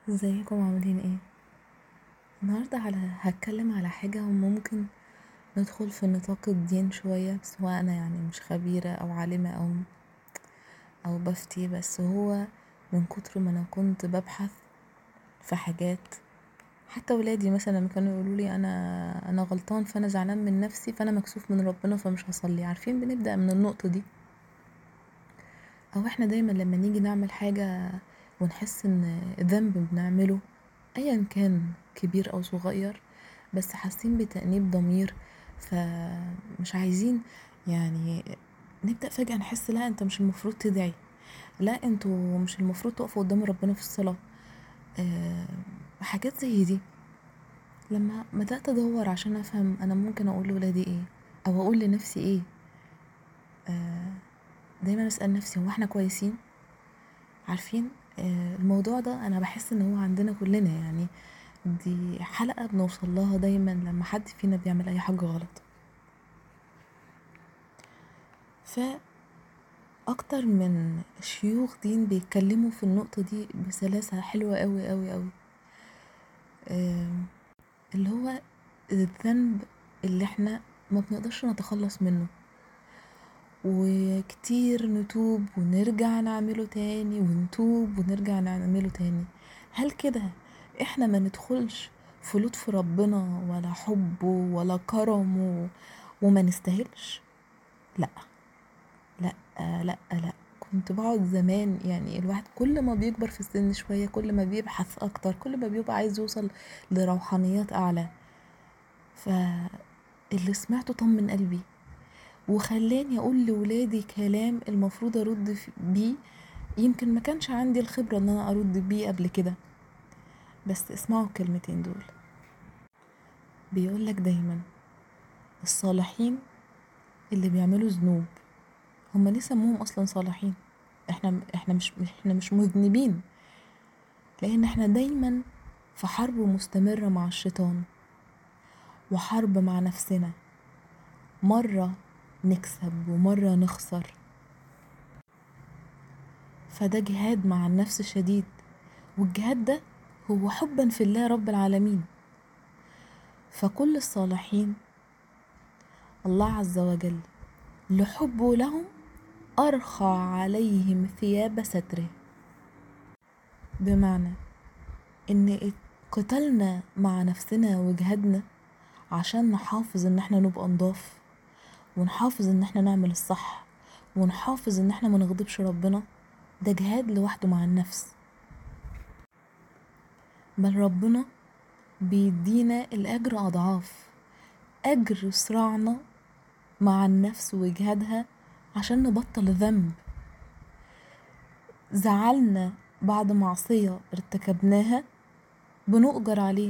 ازيكم عاملين ايه النهارده على هتكلم على حاجة ممكن ندخل في نطاق الدين شوية بس هو انا يعني مش خبيرة او عالمة او او بفتي بس هو من كتر ما انا كنت ببحث في حاجات حتى ولادي مثلا لما كانوا يقولوا لي انا انا غلطان فانا زعلان من نفسي فانا مكسوف من ربنا فمش هصلي عارفين بنبدأ من النقطة دي او احنا دايما لما نيجي نعمل حاجة ونحس ان ذنب بنعمله ايا كان كبير او صغير بس حاسين بتأنيب ضمير فمش عايزين يعني نبدأ فجأة نحس لا انت مش المفروض تدعي لا انتوا مش المفروض تقفوا قدام ربنا في الصلاة أه حاجات زي دي لما بدأت ادور عشان افهم انا ممكن اقول لولادي ايه او اقول لنفسي ايه أه دايما اسأل نفسي هو احنا كويسين عارفين أه الموضوع ده انا بحس ان هو عندنا كلنا يعني دي حلقة بنوصل لها دايما لما حد فينا بيعمل اي حاجة غلط ف اكتر من شيوخ دين بيتكلموا في النقطة دي بسلاسة حلوة قوي قوي قوي أه اللي هو الذنب اللي احنا ما بنقدرش نتخلص منه وكتير نتوب ونرجع نعمله تاني ونتوب ونرجع نعمله تاني هل كده احنا ما ندخلش في لطف ربنا ولا حبه ولا كرمه وما نستاهلش لا لا لا لا كنت بقعد زمان يعني الواحد كل ما بيكبر في السن شوية كل ما بيبحث اكتر كل ما بيبقى عايز يوصل لروحانيات اعلى فاللي سمعته طمن قلبي وخلاني اقول لولادي كلام المفروض ارد بيه يمكن ما كانش عندي الخبرة ان انا ارد بيه قبل كده بس اسمعوا الكلمتين دول بيقولك دايما الصالحين اللي بيعملوا ذنوب هما ليه سموهم اصلا صالحين احنا احنا مش احنا مش مذنبين لان احنا دايما في حرب مستمرة مع الشيطان وحرب مع نفسنا مرة نكسب ومرة نخسر فده جهاد مع النفس شديد والجهاد ده هو حبا في الله رب العالمين فكل الصالحين الله عز وجل لحبه لهم أرخى عليهم ثياب ستره بمعنى إن قتلنا مع نفسنا وجهادنا عشان نحافظ إن احنا نبقى نضاف ونحافظ إن احنا نعمل الصح ونحافظ إن احنا منغضبش ربنا ده جهاد لوحده مع النفس بل ربنا بيدينا الأجر أضعاف أجر صراعنا مع النفس وجهادها عشان نبطل ذنب زعلنا بعد معصية ارتكبناها بنؤجر عليه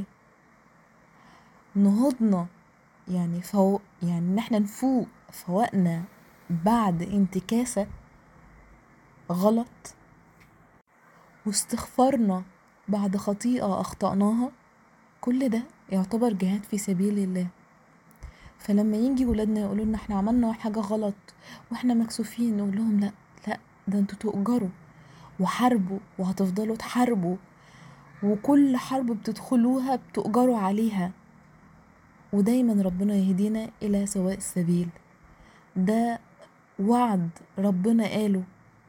نهضنا يعني فوق يعني ان احنا نفوق فوقنا بعد انتكاسة غلط واستغفرنا بعد خطيئة أخطأناها كل ده يعتبر جهاد في سبيل الله فلما يجي ولادنا يقولوا لنا احنا عملنا حاجة غلط واحنا مكسوفين نقول لهم لا لا ده انتوا تؤجروا وحاربوا وهتفضلوا تحاربوا وكل حرب بتدخلوها بتؤجروا عليها ودايما ربنا يهدينا إلى سواء السبيل ده وعد ربنا قاله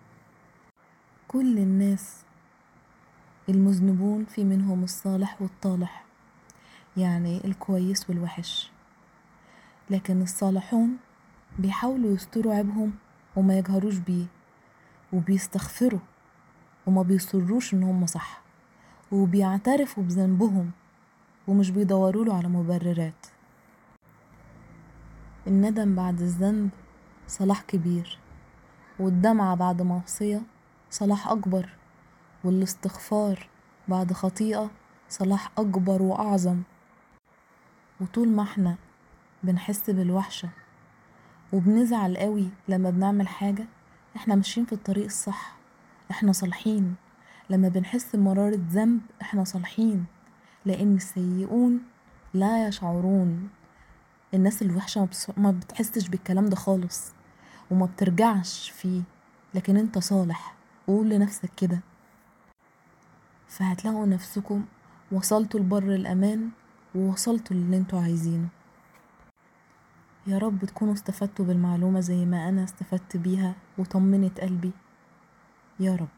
كل الناس المذنبون في منهم الصالح والطالح يعني الكويس والوحش لكن الصالحون بيحاولوا يستروا عيبهم وما يجهروش بيه وبيستغفروا وما بيصروش ان هم صح وبيعترفوا بذنبهم ومش بيدوروا له على مبررات الندم بعد الذنب صلاح كبير والدمعة بعد معصية صلاح أكبر والاستغفار بعد خطيئة صلاح أكبر وأعظم وطول ما احنا بنحس بالوحشة وبنزعل قوي لما بنعمل حاجة احنا ماشيين في الطريق الصح احنا صالحين لما بنحس بمرارة ذنب احنا صالحين لأن السيئون لا يشعرون الناس الوحشة ما بتحسش بالكلام ده خالص وما بترجعش فيه لكن انت صالح قول لنفسك كده فهتلاقوا نفسكم وصلتوا لبر الأمان ووصلتوا للي انتوا عايزينه يا رب تكونوا استفدتوا بالمعلومة زي ما أنا استفدت بيها وطمنت قلبي يا رب